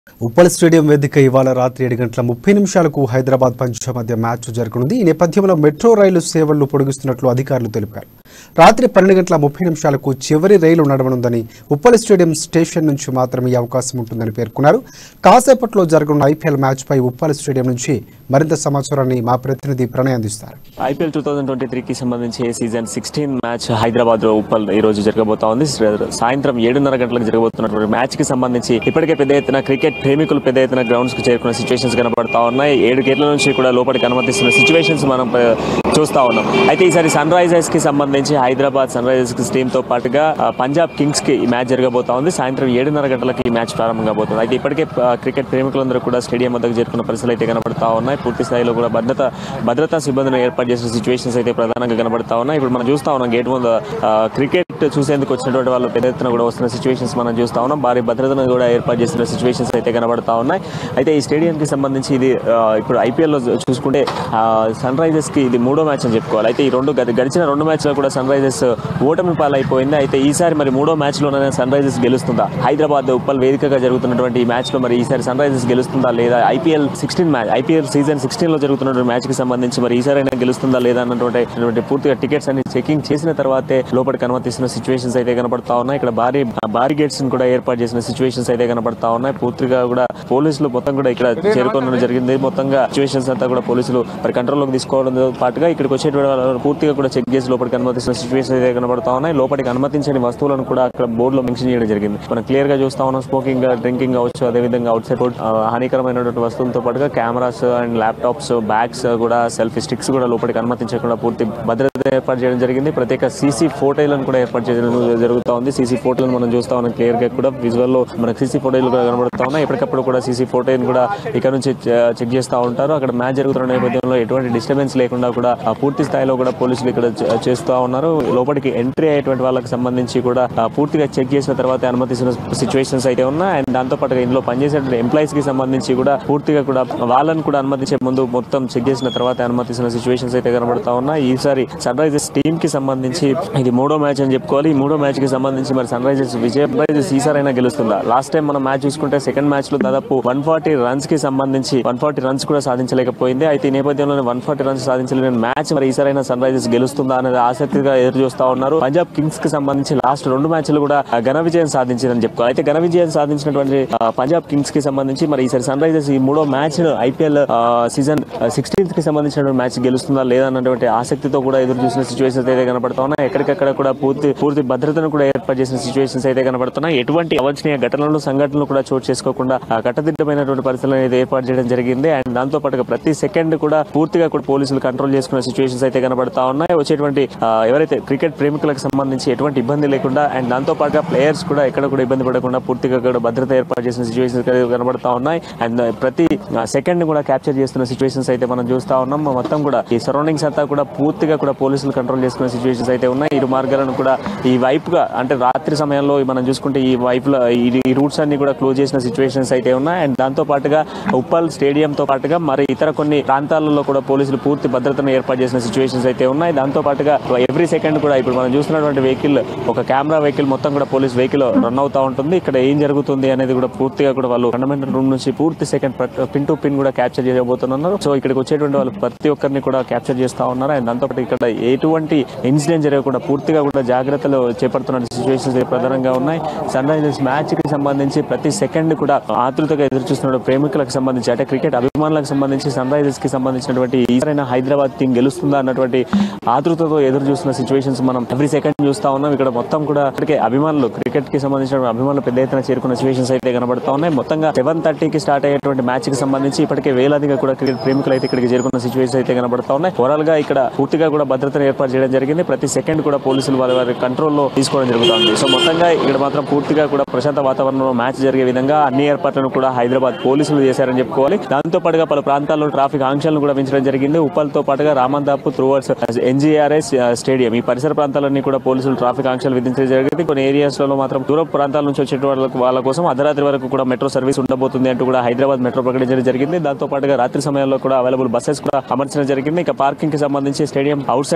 Uppal stadium వేదిక ఇవాళ రాత్రి ఏడు గంటల ముప్పై నిమిషాలకు హైదరాబాద్ పంజాబ్ మధ్య మ్యాచ్ జరగనుంది ఈ నేపథ్యంలో మెట్రో రైలు సేవలను పొడిగిస్తున్నట్లు అధికారులు తెలిపారు రాత్రి పన్నెండు గంటల ముప్పై నిమిషాలకు చివరి రైలు నడవనుందని ఉప్పల్ స్టేడియం స్టేషన్ నుంచి మాత్రమే ఈ అవకాశం ఉంటుందని పేర్కొన్నారు కాసేపట్లో జరగనున్న ఐపీఎల్ మ్యాచ్ పై ఉప్పల్ స్టేడియం నుంచి మరింత సమాచారాన్ని మా ప్రతినిధి ప్రణయ్ అందిస్తారు ఐపీఎల్ టూ థౌసండ్ ట్వంటీ త్రీకి సంబంధించి సీజన్ సిక్స్టీన్ మ్యాచ్ హైదరాబాద్ లో ఉప్పల్ ఈ రోజు జరగబోతా ఉంది సాయంత్రం ఏడున్నర గంటలకు జరగబోతున్నటువంటి మ్యాచ్ కి సంబంధించి ఇప్పటికే పెద్ద ఎత్తున క్రికెట్ ప్రేమికులు పెద్ద ఎత్తున గ్రౌండ్స్ కి చేరుకున్న సిచ్యువేషన్స్ కనబడతా ఉన్నాయి ఏడు గేట్ల నుంచి కూడా లోపలికి అనుమతిస్తున్న సిచ్యువేషన్స్ మనం ఆ, చూస్తా ఉన్నాం అయితే ఈసారి సన్ రైజర్స్ కి సంబంధించి హైదరాబాద్ సన్ రైజర్స్ టీమ్ తో పాటుగా ఆ, పంజాబ్ కింగ్స్ కి ఈ మ్యాచ్ జరగబోతా ఉంది సాయంత్రం ఏడున్నర గంటలకి ఈ మ్యాచ్ ప్రారంభం కాబోతుంది అయితే ఇప్పటికే ఆ, క్రికెట్ ప్రేమికులందరూ కూడా స్టేడియం వద్దకు చేరుకున్న పరిస్థితులు అయితే కనబడతా ఉన్నాయి పూర్తి స్థాయిలో కూడా భద్రత భద్రతా సిబ్బందిని ఏర్పాటు చేసిన సిచ్యువేషన్స్ అయితే ప్రధానంగా కనబడతా ఉన్నాయి ఇప్పుడు మనం చూస్తా ఉన్నాం గేట్ ముందు ఆ, క్రికెట్ చూసేందుకు వచ్చినటువంటి వాళ్ళు పెద్ద ఎత్తున కూడా వస్తున్న సిచ్యువేషన్స్ మనం చూస్తా ఉన్నాం భారీ భద్రతను కూడా ఏర్పాటు చేసిన సిచ్యువేషన్స్ అయితే కనబడతా ఉన్నాయి అయితే ఈ స్టేడియంకి సంబంధించి ఇది ఆ, ఇప్పుడు ఐపీఎల్ లో చూసుకుంటే సన్ రైజర్స్ కి ఇది మూడో మ్యాచ్ అని చెప్పుకోవాలి అయితే ఈ రెండు గత- గడిచిన రెండు మ్యాచ్ లో కూడా సన్ రైజర్స్ ఓటమి పాలైపోయింది అయితే ఈసారి మరి మూడో మ్యాచ్ లోనే సన్ రైజర్స్ గెలుస్తుందా హైదరాబాద్ ఉప్పల్ వేదికగా జరుగుతున్నటువంటి ఈ మ్యాచ్ లో మరి ఈసారి సన్ రైజర్స్ గెలుస్తుందా లేదా IPL sixteen match IPL season sixteen లో జరుగుతున్నటువంటి మ్యాచ్ కి సంబంధించి మరి ఈసారి అయినా గెలుస్తుందా లేదా అన్నటువంటి అన్నటువంటి పూర్తిగా టికెట్స్ అన్ని చెకింగ్ చేసిన తర్వాతే లోపలికి అనుమతిస్తున్న సిచ్యువేషన్స్ అయితే కనబడతా ఉన్నాయి ఇక్కడ భారీ భారీ గేట్స్ కూడా ఏర్పాటు చేసిన సిచ్యువేషన్స్ అయితే కనబడతా ఉన్నాయి పూర్తిగా కూడా పోలీసులు మొత్తం కూడా ఇక్కడ చేరుకోవడం జరిగింది మొత్తంగా సిచ్యువేషన్స్ అంతా కూడా పోలీసులు మరి కంట్రోల్లోకి తీసుకోవడంతో పాటుగా ఇక్కడికి వచ్చేటువంటి వాళ్ళని పూర్తిగా కూడా చెక్ చేసి లోపలికి అనుమతిస్తున్న సిచ్యువేషన్ అయితే కనబడతా ఉన్నాయి లోపలికి అనుమతించని వస్తువులను కూడా అక్కడ బోర్డులో మెన్షన్ చేయడం జరిగింది మనం క్లియర్ గా చూస్తా ఉన్నాం స్మోకింగ్ డ్రింకింగ్ కావచ్చు అదేవిధంగా అవుట్ సైడ్ హానికరమైనటువంటి వస్తువులతో పాటుగా కెమెరాస్ అండ్ ల్యాప్టాప్స్ బ్యాగ్స్ కూడా సెల్ఫీ స్టిక్స్ కూడా లోపలికి అనుమతించకుండా పూర్తి భద్రత ఏర్పాటు చేయడం జరిగింది ప్రత్యేక సీసీ ఫోటోలను కూడా ఏర్పాటు చేయడం జరుగుతూ ఉంది సీసీ ఫోటోలను మనం చూస్తా ఉన్నాం క్లియర్ గా కూడా విజువల్ లో మనకు సీసీ ఫోటోలు కూడా కనబడతా ఉన్నాయి ఎప్పటికప్పుడు కూడా సీసీ ఫోటోని కూడా ఇక్కడ నుంచి చెక్ చేస్తూ ఉంటారు అక్కడ మ్యాచ్ జరుగుతున్న నేపథ్యంలో ఎటువంటి డిస్టర్బెన్స్ లేకుండా కూడా ఆ, పూర్తి స్థాయిలో కూడా పోలీసులు ఇక్కడ చే- చేస్తూ ఉన్నారు లోపలికి ఎంట్రీ అయ్యేటువంటి వాళ్ళకి సంబంధించి కూడా ఆ, పూర్తిగా చెక్ చేసిన తర్వాత అనుమతిస్తున్న సిచ్యువేషన్స్ అయితే ఉన్నాయి అండ్ దాంతో పాటుగా ఇందులో పనిచేసే ఎంప్లాయీస్ కి సంబంధించి కూడా పూర్తిగా కూడా వాళ్ళని కూడా అనుమతించే ముందు మొత్తం చెక్ చేసిన తర్వాత అనుమతిస్తున్న సిచ్యువేషన్స్ అయితే కనబడతా ఉన్నాయి ఈసారి సన్ రైజర్స్ టీమ్ కి సంబంధించి ఇది మూడో మ్యాచ్ అని చెప్పుకోవాలి ఈ మూడో మ్యాచ్ కి సంబంధించి మరి సన్ రైజర్స్ విజయ్ రైజర్స్ ఈసారైనా గెలుస్తుందా లాస్ట్ టైం మనం మ్యాచ్ చూసుకుంటే సెకండ్ మ్యాచ్ లో దాదాపు వన్ ఫార్టీ రన్స్ కి సంబంధించి వన్ ఫార్టీ రన్స్ కూడా సాధించలేకపోయింది అయితే ఈ నేపథ్యంలో వన్ ఫార్టీ రన్స్ సాధించలేని మ్యాచ్ మరి ఈసారైనా సన్ రైజర్స్ గెలుస్తుందా అనేది ఆసక్తిగా ఎదురు చూస్తా ఉన్నారు పంజాబ్ కింగ్స్ కి సంబంధించి లాస్ట్ రెండు మ్యాచ్లు కూడా ఆ, ఘన విజయం సాధించిందని చెప్పుకోవాలి అయితే ఘన విజయం సాధించినటువంటి ఆ, పంజాబ్ కింగ్స్ కి సంబంధించి మరి ఈసారి సన్ రైజర్స్ ఈ మూడో మ్యాచ్ ఐపీఎల్ సీజన్ సిక్స్టీన్త్ కి సంబంధించిన మ్యాచ్ గెలుస్తుందా లేదా అన్నటువంటి ఆసక్తితో కూడా ఎదురు చూసిన సిచ్యువేషన్స్ అయితే కనబడతా ఉన్నాయి ఎక్కడికక్కడ కూడా పూర్తి పూర్తి భద్రతను కూడా ఏర్పాటు చేసిన సిచ్యువేషన్స్ అయితే కనబడుతున్నాయి ఎటువంటి అవాంఛనీయ ఘటనలు సంఘటనలు కూడా చోటు చేసుకోకుండా ఆ, కట్టుదిట్టమైనటువంటి పరిస్థితులను అయితే ఏర్పాటు చేయడం జరిగింది అండ్ దాంతో పాటుగా ప్రతి సెకండ్ కూడా పూర్తిగా కూడా పోలీసులు కంట్రోల్ చేసుకున్న సిచ్యువేషన్స్ అయితే కనబడతా ఉన్నాయి వచ్చేటువంటి ఆ, ఎవరైతే క్రికెట్ ప్రేమికులకు సంబంధించి ఎటువంటి ఇబ్బంది లేకుండా అండ్ దాంతో పాటుగా ప్లేయర్స్ కూడా ఎక్కడ కూడా ఇబ్బంది పడకుండా పూర్తిగా కూడా భద్రత ఏర్పాటు చేసిన సిచ్యువేషన్స్ కనబడతా ఉన్నాయి అండ్ ప్రతి సెకండ్ కూడా క్యాప్చర్ చేస్తున్న సిచ్యువేషన్స్ అయితే మనం చూస్తా ఉన్నాం మొత్తం కూడా ఈ సరౌండింగ్స్ అంతా కూడా పూర్తిగా కూడా పోలీసులు కంట్రోల్ చేసుకునే సిచ్యువేషన్స్ అయితే ఉన్నాయి ఇరు మార్గాలను కూడా ఈ వైపుగా అంటే రాత్రి సమయంలో మనం చూసుకుంటే ఈ వైపులో ఈ- ఈ రూట్స్ అన్ని కూడా క్లోజ్ చేసిన సిచ్యువేషన్స్ అయితే ఉన్నాయి అండ్ దాంతో పాటుగా ఉప్పల్ స్టేడియం తో పాటుగా మరి ఇతర కొన్ని ప్రాంతాలలో కూడా పోలీసులు పూర్తి భద్రతను ఏర్పాటు చేసిన సిచ్యువేషన్స్ అయితే ఉన్నాయి దాంతో పాటుగా ఎవ్రీ సెకండ్ కూడా ఇప్పుడు మనం చూస్తున్నటువంటి వెహికల్ ఒక కెమెరా వెహికల్ మొత్తం కూడా పోలీస్ వెహికల్ రన్ అవుతా ఉంటుంది ఇక్కడ ఏం జరుగుతుంది అనేది కూడా పూర్తిగా కూడా వాళ్ళు ఫండమెంటల్ రూమ్ నుంచి పూర్తి సెకండ్ పిన్ టు పిన్ కూడా క్యాప్చర్ చేయబోతున్నారు సో ఇక్కడికి వచ్చేటువంటి వాళ్ళు ప్రతి ఒక్కరిని కూడా క్యాప్చర్ చేస్తా ఉన్నారు అండ్ దాంతో పాటు ఇక్కడ ఎటువంటి ఇన్సిడెంట్ జరగకుండా పూర్తిగా కూడా జాగ్రత్తలు చేపడుతున్న సిచ్యువేషన్స్ ప్రధానంగా ఉన్నాయి సన్ రైజర్స్ మ్యాచ్ కి సంబంధించి ప్రతి సెకండ్ కూడా ఆతృతగా ఎదురు చూస్తున్న ప్రేమికులకు సంబంధించి అంటే క్రికెట్ అభిమానులకు సంబంధించి సన్ రైజర్స్ కి సంబంధించినటువంటి ఈసారైనా హైదరాబాద్ టీం గెలుస్తుందా అన్నటువంటి ఆతృతతో ఎదురు చూస్తున్న సిచ్యువేషన్స్ మనం ఎవ్రీ సెకండ్ చూస్తా ఉన్నాం ఇక్కడ మొత్తం కూడా ఇప్పటికే అభిమానులు క్రికెట్ కి సంబంధించిన అభిమానులు పెద్ద ఎత్తున చేరుకున్న సిచ్యువేషన్స్ అయితే కనబడతా ఉన్నాయి మొత్తంగా సెవెన్ థర్టీకి స్టార్ట్ అయ్యేటువంటి మ్యాచ్ కి సంబంధించి ఇప్పటికే వేలాదిగా కూడా క్రికెట్ ప్రేమికులు అయితే ఇక్కడికి చేరుకున్న సిచ్యువేషన్స్ అయితే కనబడతా ఉన్నాయి ఓవరాల్ గా ఇక్కడ పూర్తిగా కూడా భద్రతను ఏర్పాటు చేయడం జరిగింది ప్రతి సెకండ్ కూడా పోలీసులు వారి వారి కంట్రోల్లో తీసుకోవడం జరుగుతుంది సో మొత్తంగా ఇక్కడ మాత్రం పూర్తిగా కూడా ప్రశాంత వాతావరణంలో మ్యాచ్ జరిగే విధంగా అన్ని ఏర్పాట్లను కూడా హైదరాబాద్ పోలీసులు చేశారని చెప్పుకోవాలి దాంతో పాటుగా పలు ప్రాంతాల్లో ట్రాఫిక్ ఆంక్షలను కూడా పెంచడం జరిగింది ఉప్పల్తో పాటుగా రామందాపు త్రూవర్డ్స్ ఎన్జీఆర్ఎస్ స్టేడియం ఈ పరిసర ప్రాంతాలన్నీ కూడా పోలీసులు ట్రాఫిక్ ఆంక్షలు విధించడం జరిగింది కొన్ని ఏరియాస్ లో మాత్రం దూర ప్రాంతాల నుంచి వచ్చే వాళ్ళకు వాళ్ళ కోసం అర్ధరాత్రి వరకు కూడా మెట్రో సర్వీస్ ఉండబోతుంది అంటూ కూడా హైదరాబాద్ మెట్రో ప్రకటించడం జరిగింది దాంతో పాటుగా రాత్రి సమయంలో కూడా అవైలబుల్ బస్సెస్ కూడా అమర్చడం జరిగింది ఇక పార్కింగ్ కి సంబంధించి స్టేడియం అవుట్ సైడ్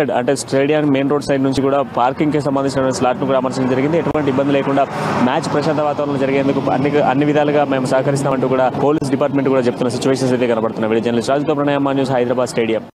సైడ్ అంటే స్టేడియం మెయిన్ రోడ్ సైడ్ నుంచి కూడా పార్కింగ్ కి సంబంధించిన స్లాట్ ను కూడా అమర్చడం జరిగింది ఎటువంటి ఇబ్బంది లేకుండా మ్యాచ్ ప్రశాంత వాతావరణంలో జరిగేందుకు అన్ని అన్ని విధాలుగా మేము సహకరిస్తామంటూ కూడా పోలీస్ డిపార్ట్మెంట్ కూడా చెప్తున్న సిచ్యువేషన్స్ అయితే కనబడుతున్నాయి వీడియో జర్నలిస్ట్ రాజుతో ప్రణయమ్మ న్యూస్ హైదరాబాద్ స్టేడియం